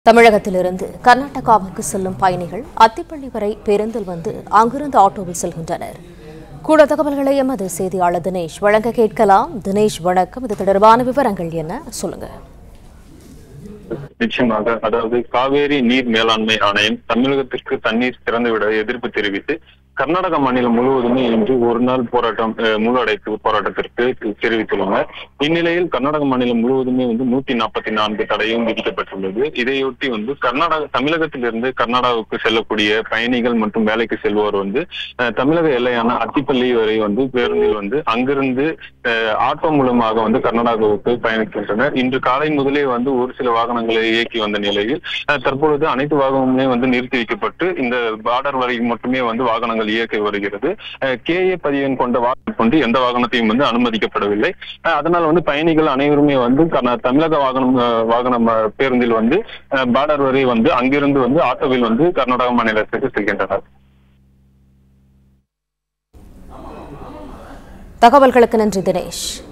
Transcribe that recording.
தமிழகத்திலிருந்து கர்நாடகாவுக்கு செல்லும் பயணிகள் அத்திப்பள்ளி வரை பேருந்தில் வந்து அங்கிருந்து ஆட்டோவில் செல்கின்றனர் கூட தகவல்களை எமது செய்தியாளர் தினேஷ் வழங்க கேட்கலாம் தினேஷ் வணக்கம் இது தொடர்பான விவரங்கள் என்ன சொல்லுங்க நிச்சயமாக அதாவது காவேரி நீர் மேலாண்மை ஆணையம் தமிழகத்திற்கு தண்ணீர் திறந்துவிட எதிர்ப்பு தெரிவித்து கர்நாடக மாநிலம் முழுவதுமே இன்று ஒரு நாள் போராட்டம் அஹ், முழு அடைப்பு போராட்டத்திற்கு தெரிவித்துள்ளனர் இந்நிலையில் கர்நாடக மாநிலம் முழுவதுமே வந்து நூத்தி நாற்பத்தி நான்கு தடையும் விதிக்கப்பட்டுள்ளது இதையொட்டி வந்து கர்நாடக தமிழகத்திலிருந்து கர்நாடகாவுக்கு செல்லக்கூடிய பயணிகள் மற்றும் வேலைக்கு செல்வோர் வந்து அஹ், தமிழக எல்லையான அத்திப்பள்ளி வரை வந்து பேருந்தில் வந்து அங்கிருந்து அஹ், ஆட்டோ மூலமாக வந்து கர்நாடகாவுக்கு பயணிக்கின்றனர் இன்று காலை முதலே வந்து ஒரு சில வாகனங்களை இயக்கி வந்த நிலையில் அஹ், தற்பொழுது அனைத்து வாகனமுமே வந்து நிறுத்தி வைக்கப்பட்டு இந்த பார்டர் வரை மட்டுமே வந்து வாகனங்கள் இயக்க வருகிறது கேஏ பதிவெண் கொண்ட வாகனம் கொண்டு எந்த வாகனத்தையும் வந்து அனுமதிக்கப்படவில்லை அஹ், அதனால் வந்து பயணிகள் அனைவருமே வந்து கர்நா- தமிழக வாகனம் அஹ், வாகனம் அஹ், பேருந்தில் வந்து பார்டர் வரை வந்து அங்கிருந்து வந்து ஆட்டோவில் வந்து கர்நாடக மாநிலத்திற்கு செல்கின்றனர் தகவல்களுக்கு நன்றி தினேஷ்